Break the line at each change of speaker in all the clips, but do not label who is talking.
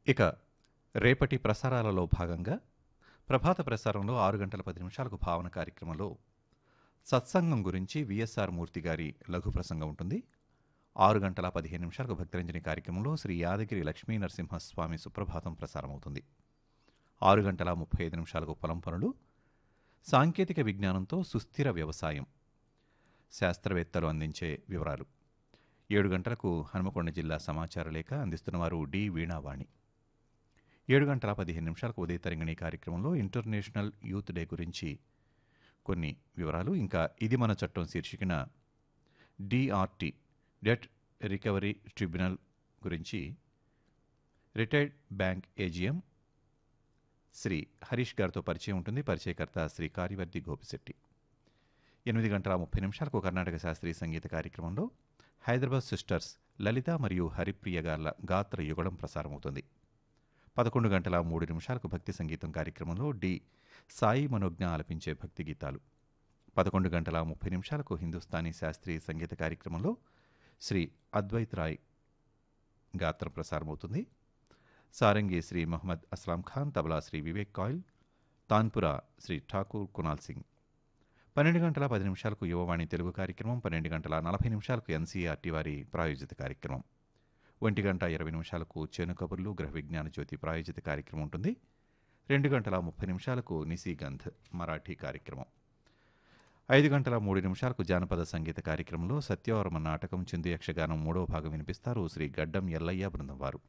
ఇక రేపటి ప్రసారాలలో భాగంగా ప్రభాత ప్రసారంలో ఆరు గంటల పది నిమిషాలకు భావన కార్యక్రమంలో సత్సంగం గురించి విఎస్ఆర్ మూర్తి గారి లఘు ప్రసంగం ఉంటుంది ఆరు గంటల పదిహేను నిమిషాలకు భక్తరంజని కార్యక్రమంలో శ్రీ యాదగిరి లక్ష్మీ నరసింహస్వామి సుప్రభాతం ప్రసారమవుతుంది ఆరు గంటల ముప్పై ఐదు నిమిషాలకు పొలం పనులు సాంకేతిక విజ్ఞానంతో సుస్థిర వ్యవసాయం శాస్త్రవేత్తలు అందించే వివరాలు ఏడు గంటలకు హనుమకొండ జిల్లా సమాచార లేఖ అందిస్తున్నవారు డి వీణావాణి ఏడు గంటల పదిహేను నిమిషాలకు ఉదయ తరంగిణి కార్యక్రమంలో ఇంటర్నేషనల్ యూత్ డే గురించి కొన్ని వివరాలు ఇంకా ఇది మన చట్టం శీర్షికన డిఆర్టీ డెట్ రికవరీ ట్రిబ్యునల్ గురించి retired bank AGM Shri Harish గారితో పరిచయం ఉంటుంది పరిచయకర్త శ్రీ కార్యవర్తి గోపిశెట్టి ఎనిమిది గంటల ముప్పై నిమిషాలకు కర్ణాటక శాస్త్రీయ సంగీత కార్యక్రమంలో హైదరాబాద్ సిస్టర్స్ లలిత మరియు హరిప్రియ గార్ల గాత్ర యుగళం ప్రసారమవుతుంది పదకొండు గంటల మూడు నిమిషాలకు భక్తి సంగీతం కార్యక్రమంలో డి సాయి మనోజ్ఞ ఆలపించే భక్తి గీతాలు పదకొండు గంటల ముప్పై నిమిషాలకు హిందుస్థానీ శాస్త్రీయ సంగీత కార్యక్రమంలో శ్రీ అద్వైత్ రాయ్ గాత్రం ప్రసారమవుతుంది సారంగి శ్రీ మహమ్మద్ అస్లాం ఖాన్ తబలా శ్రీ వివేక్ కాయిల్ తాన్పురా శ్రీ ఠాకూర్ కునాల్ సింగ్ పన్నెండు గంటల పది నిమిషాలకు యువవాణి తెలుగు కార్యక్రమం పన్నెండు గంటల నలభై నిమిషాలకు ఎన్సీఆర్టీ వారి ప్రాయోజిత కార్యక్రమం ఒంటి గంట ఇరవై నిమిషాలకు చేను కబుర్లు గృహ విజ్ఞాన జ్యోతి ప్రాయోజిత కార్యక్రమం ఉంటుంది రెండు గంటల ముప్పై నిమిషాలకు నిశీగంధ్ మరాఠీ కార్యక్రమం ఐదు గంటల మూడు నిమిషాలకు జానపద సంగీత కార్యక్రమంలో సత్యవరమ నాటకం చిందు యక్షగానం మూడవ భాగం వినిపిస్తారు శ్రీ గడ్డం ఎల్లయ్య బృందం వారు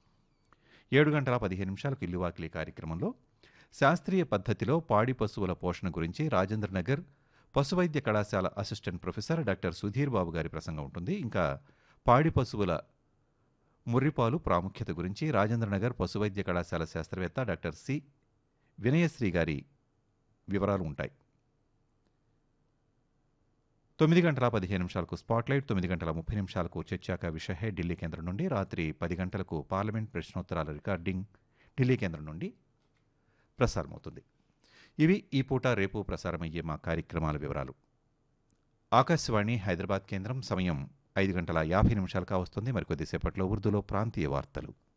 ఏడు గంటల పదిహేను నిమిషాలకు ఇల్లువాకిలి కార్యక్రమంలో శాస్త్రీయ పద్ధతిలో పాడి పశువుల పోషణ గురించి రాజేంద్ర నగర్ పశువైద్య కళాశాల assistant professor doctor Sudheer Babu గారి ప్రసంగం ఉంటుంది ఇంకా పాడి పశువుల ముర్రిపాలు ప్రాముఖ్యత గురించి రాజేంద్రనగర్ పశువైద్య కళాశాల శాస్త్రవేత్త డాక్టర్ సి వినయశ్రీ గారి వివరాలు ఉంటాయి తొమ్మిది గంటల పదిహేను నిమిషాలకు స్పాట్లైట్ తొమ్మిది గంటల ముప్పై నిమిషాలకు చర్చాక విషయ ఢిల్లీ కేంద్రం నుండి రాత్రి పది గంటలకు పార్లమెంట్ ప్రశ్నోత్తరాల రికార్డింగ్ ఢిల్లీ కేంద్రం నుండి ప్రసారమవుతుంది ఇవి ఈ పూట రేపు ప్రసారమయ్యే మా కార్యక్రమాల వివరాలు ఆకాశవాణి హైదరాబాద్ కేంద్రం సమయం ఐదు గంటల యాభై నిమిషాలుగా వస్తుంది మరికొద్దిసేపట్లో ఉర్దూలో ప్రాంతీయ వార్తలు